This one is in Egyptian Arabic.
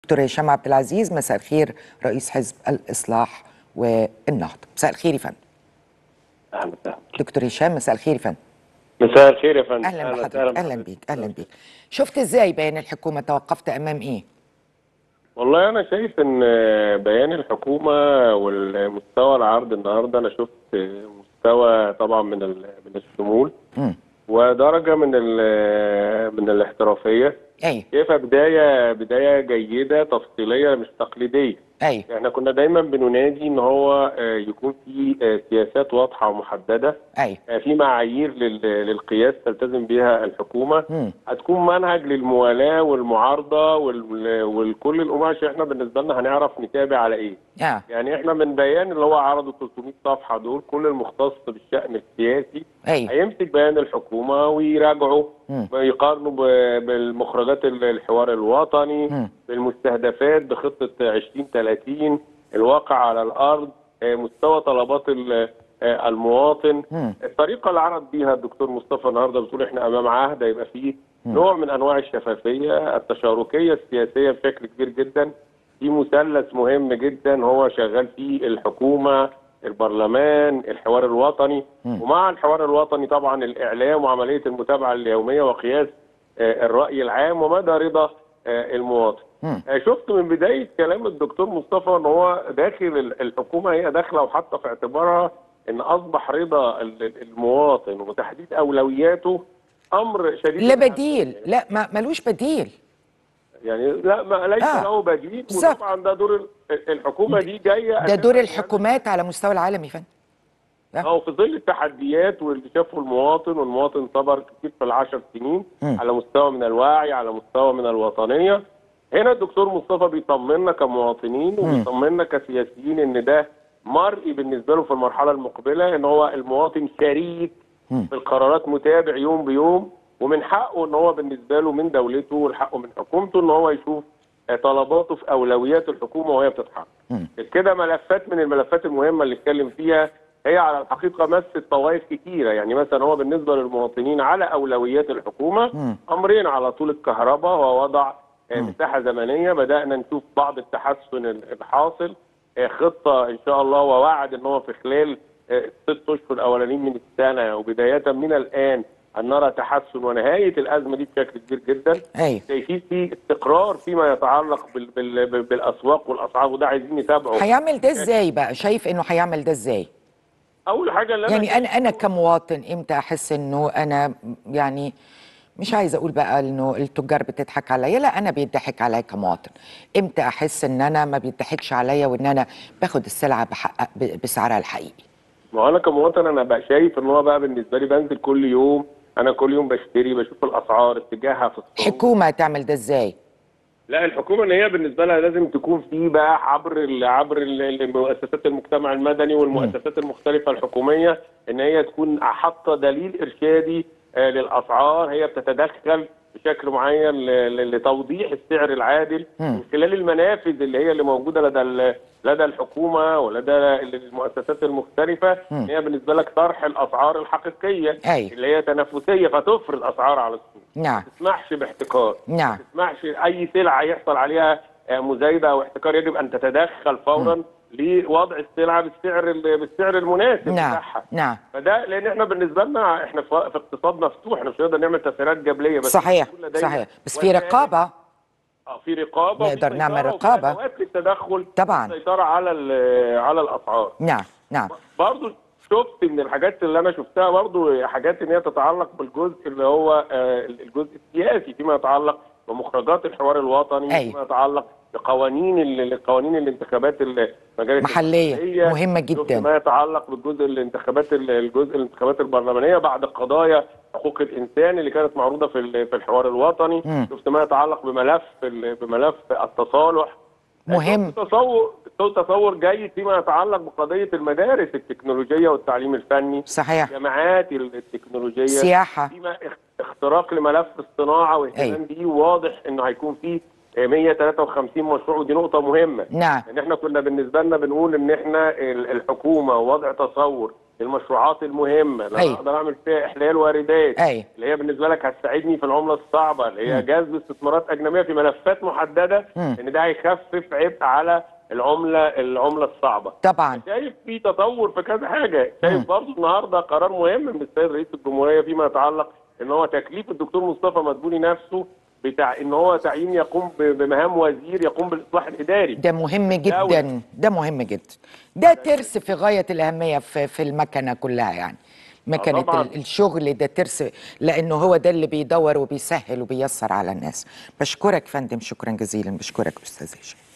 دكتور هشام عبد العزيز مساء الخير رئيس حزب الاصلاح والنهضه مساء الخير يا فندم اهلا وسهلا دكتور هشام مساء الخير يا فندم مساء الخير يا فندم اهلا وسهلا بحضرتك اهلا بحضرتك. بيك اهلا بيك شفت ازاي بيان الحكومه توقفت امام ايه والله انا شايف ان بيان الحكومه والمستوى العرض النهارده انا شفت مستوى طبعا من ال- من الشمول امم ودرجه من ال- من الاحترافيه ايوه شايفها بدايه بدايه جيده تفصيليه مش تقليديه ايوه احنا كنا دايما بننادي ان هو آه، يكون في آه، سياسات واضحه ومحدده ايوه آه، في معايير لل- للقياس تلتزم بها الحكومه مم. هتكون منهج للموالاه والمعارضه وال- والكل الامور عشان احنا بالنسبه لنا هنعرف نتابع على ايه اه يعني احنا من بيان اللي هو عرضه 300 صفحه دول كل المختص بالشان السياسي ايوه هيمسك بيان الحكومه ويراجعه مم. ويقارنه ب- بالمخرجات ال- الحوار الوطني مم. بالمستهدفات بخطه 2030 الواقع على الارض آه، مستوى طلبات ال- آه، المواطن مم. الطريقه اللي عرض بيها الدكتور مصطفى النهارده بتقول احنا امام عهد هيبقى فيه نوع من انواع الشفافيه التشاركيه السياسيه بشكل كبير جدا في مثلث مهم جدا هو شغال فيه الحكومه البرلمان الحوار الوطني مم. ومع الحوار الوطني طبعا الاعلام وعمليه المتابعه اليوميه وقياس آه، الراي العام ومدى رضا آه، المواطن مم. آه، شفت من بدايه كلام الدكتور مصطفى ان هو داخل ال- الحكومه هي داخله وحاطه في اعتبارها ان اصبح رضا ال- ال- المواطن وتحديد اولوياته امر شديد لا الأهمية. بديل لا ما ملوش بديل يعني لا ما ليس آه. له بديل بالظبط. وطبعا ده دور ال- الحكومه دي جايه ده دور أساساً الحكومات على مستوى العالم يا فندم او في ظل التحديات واللي شافه المواطن والمواطن صبر كتير في العشر سنين مم. على مستوى من الوعي على مستوى من الوطنيه هنا الدكتور مصطفى بيطمنا كمواطنين وبيطمنا كسياسيين ان ده مرئي بالنسبه له في المرحله المقبله ان هو المواطن شريك مم. في القرارات متابع يوم بيوم ومن حقه ان هو بالنسبه له من دولته وحقه من حكومته ان هو يشوف آه، طلباته في اولويات الحكومه وهي بتتحقق مم. كده ملفات من الملفات المهمه اللي اتكلم فيها هي على الحقيقه مست طوائف كتيره يعني مثلا هو بالنسبه للمواطنين على اولويات الحكومه مم. امرين على طول الكهرباء ووضع آه، مساحه زمنيه بدانا نشوف بعض التحسن ال- الحاصل آه، خطه ان شاء الله ووعد ان هو في خلال آه، ست اشهر الاولانيين من السنه وبدايه من الان ان نرى تحسن ونهايه الازمه دي بشكل كبير جدا ايوه شايفين في استقرار فيما يتعلق بال بال بال بالاسواق والاسعار وده عايزين نتابعه هيعمل ده ازاي بقى شايف انه هيعمل ده ازاي اول حاجه اللي يعني انا انا كمواطن امتى احس انه انا يعني مش عايزه اقول بقى انه التجار بتضحك عليا لا انا بيضحك عليا كمواطن امتى احس ان انا ما بيضحكش عليا وان انا باخد السلعه بحق ب- بسعرها الحقيقي ما هو انا كمواطن انا بقى شايف ان هو بقى بالنسبه لي بنزل كل يوم انا كل يوم بشتري بشوف الاسعار اتجاهها في السوق حكومه تعمل ده ازاي لا الحكومه ان هي بالنسبه لها لازم تكون في بقى عبر ال عبر ال- المؤسسات المجتمع المدني والمؤسسات المختلفه الحكوميه ان هي تكون حاطه دليل ارشادي آه، للاسعار هي بتتدخل بشكل معين ل- ل- لتوضيح السعر العادل مم. من خلال المنافذ اللي هي اللي موجوده لدى ال- لدى الحكومه ولدى المؤسسات المختلفه مم. ان هي بالنسبه لك طرح الاسعار الحقيقيه أيوة. اللي هي تنافسيه فتفرض اسعار على السوق نعم ما تسمحش باحتكار نعم ما تسمحش اي سلعه يحصل عليها آه، مزايده او احتكار يجب ان تتدخل فورا لوضع السلعه بالسعر ال- بالسعر المناسب نعم بتاعها نعم فده لان احنا بالنسبه لنا احنا في في اقتصاد مفتوح احنا مش هنقدر نعمل تسعيرات جبليه بس صحيح يكون لدينا صحيح بس في وسائل- رقابه اه في رقابه وفي نقدر نعمل سيطرة وفي رقابة. ادوات للتدخل طبعاً. السيطره على ال- على الاسعار نعم نعم برضو شفت من الحاجات اللي انا شفتها برضو حاجات ان هي تتعلق بالجزء اللي هو آه، الجزء السياسي فيما يتعلق بمخرجات الحوار الوطني أيوة. فيما يتعلق بقوانين ال- قوانين الانتخابات المجالس محلية. المحلية. مهمة شفت جدا. ما يتعلق بالجزء الانتخابات ال- الجزء الانتخابات البرلمانيه بعد قضايا حقوق الانسان اللي كانت معروضه في ال- في الحوار الوطني مم. شفت ما يتعلق بملف ال- بملف التصالح مهم. شفت تصور تصور جيد فيما يتعلق بقضيه المدارس التكنولوجيه والتعليم الفني صحيح الجامعات التكنولوجيه سياحه فيما اخ- اختراق لملف الصناعه واهتمام أيوة. بيه واضح انه هيكون فيه آه، 153 مشروع ودي نقطه مهمه نعم ان احنا كنا بالنسبه لنا بنقول ان احنا ال- الحكومه ووضع تصور المشروعات المهمه اللي أيوة. انا اقدر اعمل فيها احلال واردات أيوة. اللي هي بالنسبه لك هتساعدني في العمله الصعبه اللي هي جذب استثمارات اجنبيه في ملفات محدده ان ده هيخفف عبء على العمله العمله الصعبه طبعا شايف في تطور في كذا حاجه شايف برضه النهارده قرار مهم من السيد رئيس الجمهوريه فيما يتعلق ان هو تكليف الدكتور مصطفى مدبولي نفسه بتاع ان هو تعيين يقوم ب- بمهام وزير يقوم بالاصلاح الاداري ده مهم جدا ده مهم جدا ده ترس في غاية الأهمية في, في المكنة كلها يعني مكنة طبعاً. ال- الشغل ده ترس لأنه هو ده اللي بيدور وبيسهل وبيسر على الناس بشكرك فندم شكرا جزيلا بشكرك أستاذ هشام